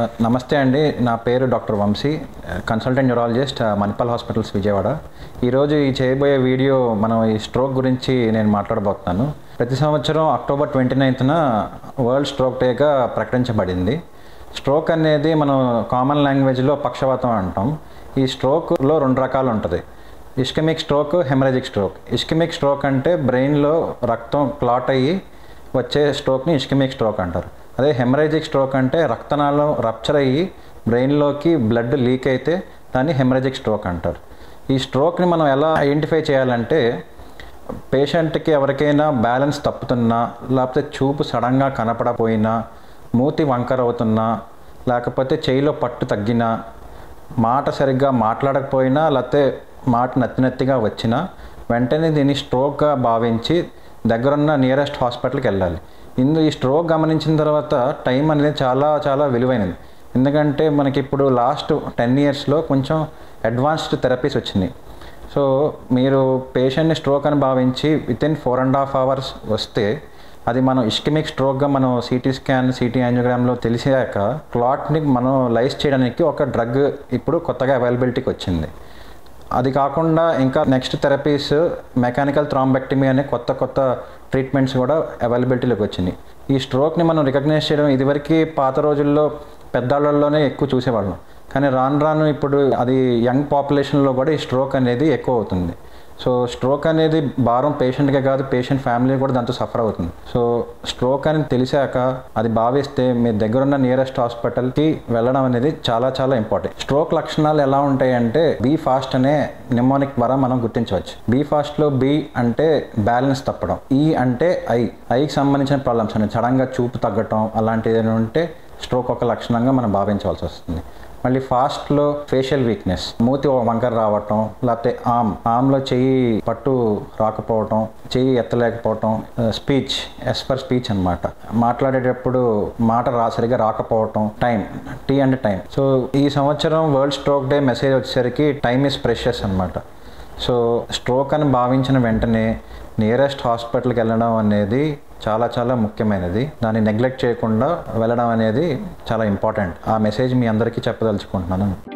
నమస్తే అండి నా పేరు doctor Vamsi consultant neurologist Manipal hospitals Vijayawada ఈరోజు ఈ చేయబోయే వీడియో మనం ఈ స్ట్రోక్ గురించి నేను మాట్లాడబోతున్నాను ప్రతి సంవత్సరం అక్టోబర్ ట్వంటీ నైన్త్న వరల్డ్ స్ట్రోక్ డేగా ప్రకటించబడింది స్ట్రోక్ అనేది మనం కామన్ లాంగ్వేజ్లో పక్షవాతం అంటాం ఈ స్ట్రోక్లో రెండు రకాలు ఉంటుంది ischemic stroke hemorrhagic stroke ischemic stroke అంటే బ్రెయిన్లో రక్తం క్లాట్ అయ్యి వచ్చే స్ట్రోక్ని ఇస్కెమిక్ స్ట్రోక్ అంటారు అదే హెమరేజిక్ స్ట్రోక్ అంటే రక్తనాళం రప్చర్ అయ్యి బ్రెయిన్లోకి బ్లడ్ లీక్ అయితే దాన్ని హెమరేజిక్ స్ట్రోక్ అంటారు ఈ స్ట్రోక్ని మనం ఎలా ఐడెంటిఫై చేయాలంటే పేషెంట్కి ఎవరికైనా బ్యాలెన్స్ తప్పుతున్నా లేకపోతే చూపు సడన్గా కనపడపోయినా మూతి వంకర అవుతున్నా లేకపోతే చేయిలో పట్టు తగ్గినా మాట సరిగ్గా మాట్లాడకపోయినా లేకపోతే మాట నత్తి నత్తిగా వచ్చినా వెంటనే దీన్ని స్ట్రోక్గా భావించి దగ్గరున్న నియరెస్ట్ హాస్పిటల్కి వెళ్ళాలి ఇందు ఈ స్ట్రోక్ గమనించిన తర్వాత టైం అనేది చాలా చాలా విలువైనది ఎందుకంటే మనకి ఇప్పుడు లాస్ట్ టెన్ ఇయర్స్లో కొంచెం అడ్వాన్స్డ్ థెరపీస్ వచ్చినాయి సో మీరు పేషెంట్ని స్ట్రోక్ అని భావించి within four and half hours వస్తే అది మనం ఇస్కెమిక్ స్ట్రోక్గా మనం సిటీ స్కాన్ సిటీ యాంజియోగ్రామ్లో తెలిసాక క్లాట్ని మనం లైస్ చేయడానికి ఒక డ్రగ్ ఇప్పుడు కొత్తగా అవైలబిలిటీకి వచ్చింది అది కాకుండా ఇంకా నెక్స్ట్ థెరపీస్ మెకానికల్ థ్రాంబెక్టమీ అనే కొత్త కొత్త ట్రీట్మెంట్స్ కూడా అవైలబిలిటీలోకి వచ్చినాయి ఈ స్ట్రోక్ని మనం రికగ్నైజ్ చేయడం ఇదివరకు పాత రోజుల్లో పెద్దాళ్ళల్లోనే ఎక్కువ చూసేవాళ్ళం కానీ రాను రాను ఇప్పుడు అది యంగ్ పాపులేషన్లో కూడా ఈ స్ట్రోక్ అనేది ఎక్కువ అవుతుంది సో స్ట్రోక్ అనేది భారం పేషెంట్కే కాదు పేషెంట్ ఫ్యామిలీ కూడా దాంతో సఫర్ అవుతుంది సో స్ట్రోక్ అని తెలిసాక అది భావిస్తే మీ దగ్గరున్న నియరెస్ట్ హాస్పిటల్కి వెళ్ళడం అనేది చాలా చాలా ఇంపార్టెంట్ స్ట్రోక్ లక్షణాలు ఎలా ఉంటాయంటే బీ ఫాస్ట్ అనే నిమోనిక్ ద్వారా మనం గుర్తించవచ్చు బీ ఫాస్ట్లో బి అంటే బ్యాలెన్స్ తప్పడం ఈ అంటే ఐ ఐకి సంబంధించిన ప్రాబ్లమ్స్ అని సడన్గా చూపు తగ్గటం అలాంటిది ఏదైనా ఉంటే స్ట్రోక్ ఒక లక్షణంగా మనం భావించవలసి వస్తుంది మళ్ళీ ఫాస్ట్లో ఫేషియల్ వీక్నెస్ మూతి వంకర రావటం లేకపోతే ఆమ్ ఆమ్లో చెయ్యి పట్టు రాకపోవటం చెయ్యి ఎత్తలేకపోవటం స్పీచ్ ఎస్ పర్ స్పీచ్ అనమాట మాట్లాడేటప్పుడు మాట రా సరిగా రాకపోవటం time T and time so ఈ సంవత్సరం వరల్డ్ స్ట్రోక్ డే మెసేజ్ వచ్చేసరికి టైమ్ ఇస్ ప్రెషియస్ అనమాట సో స్ట్రోక్ అని భావించిన వెంటనే నియరెస్ట్ హాస్పిటల్కి వెళ్ళడం అనేది చాలా చాలా ముఖ్యమైనది దాన్ని నెగ్లెక్ట్ చేయకుండా వెళ్ళడం అనేది చాలా ఇంపార్టెంట్ ఆ మెసేజ్ మీ అందరికీ చెప్పదలుచుకుంటున్నాను